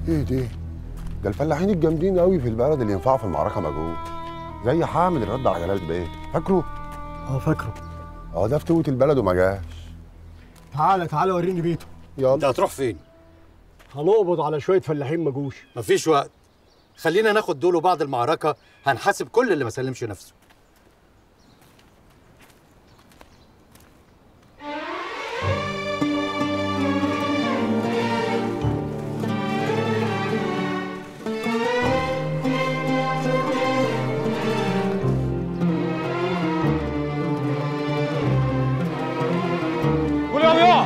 ايه ده ده الفلاحين الجامدين قوي في البلد اللي ينفعوا في المعركه مجهول زي حامد اللي رد على جلال بيه فاكره اه فاكره اه ده فتوت البلد وما جاش تعالى تعالى وريني بيته يلا انت هتروح فين؟ هنقبض على شويه فلاحين مجوش مفيش وقت خلينا ناخد دول وبعد المعركة هنحاسب كل اللي ما سلمش نفسه قول يا ضياء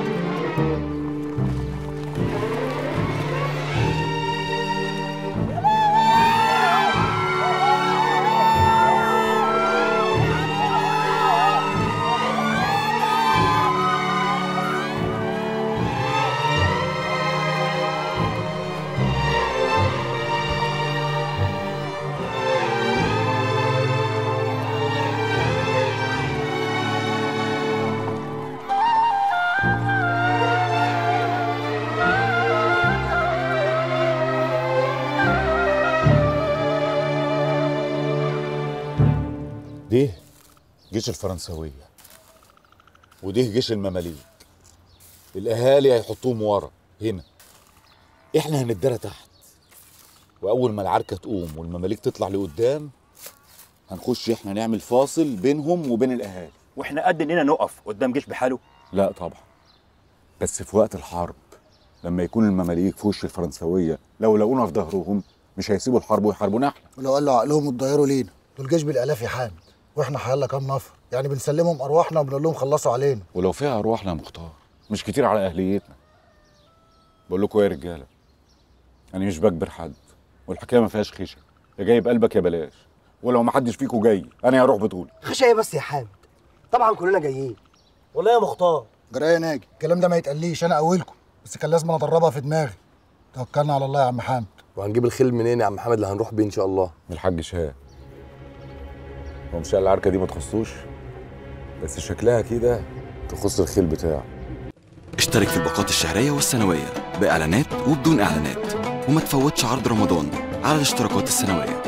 ده جيش الفرنسوية وده جيش المماليك الأهالي هيحطوهم ورا هنا احنا هندرى تحت وأول ما العركة تقوم والمماليك تطلع لقدام هنخش احنا نعمل فاصل بينهم وبين الأهالي واحنا قد اننا نقف قدام جيش بحاله لا طبعا بس في وقت الحرب لما يكون المماليك في وش الفرنسوية لو لقونا في ظهرهم مش هيسيبوا الحرب ويحاربونا احنا ولو قالوا عقلهم اتضيروا لينا دول جيش بالالاف يا حامد واحنا حيالله كام نفر يعني بنسلمهم ارواحنا وبنقول لهم خلصوا علينا ولو فيها ارواحنا يا مختار مش كتير على اهليتنا بقول لكم إيه يا رجاله انا مش بجبر حد والحكايه ما فيهاش خيشه يا جاي بقلبك يا بلاش ولو ما حدش فيكم جاي انا هروح بطولي خشى ايه بس يا حامد طبعا كلنا جايين والله يا مختار جرايه ناجي الكلام ده ما يتقليش انا اولكم بس كان لازم ادربها في دماغي توكلنا على الله يا عم حامد وهنجيب الخيل منين يا عم محمد اللي هنروح بيه ان شاء الله من الحاج شهاب هو مش قال العركه دي ما تخصوش بس شكلها كده تخص الخيل بتاعه اشترك في الباقات الشهرية والسنوية بإعلانات وبدون إعلانات وما تفوتش عرض رمضان على الاشتراكات السنوية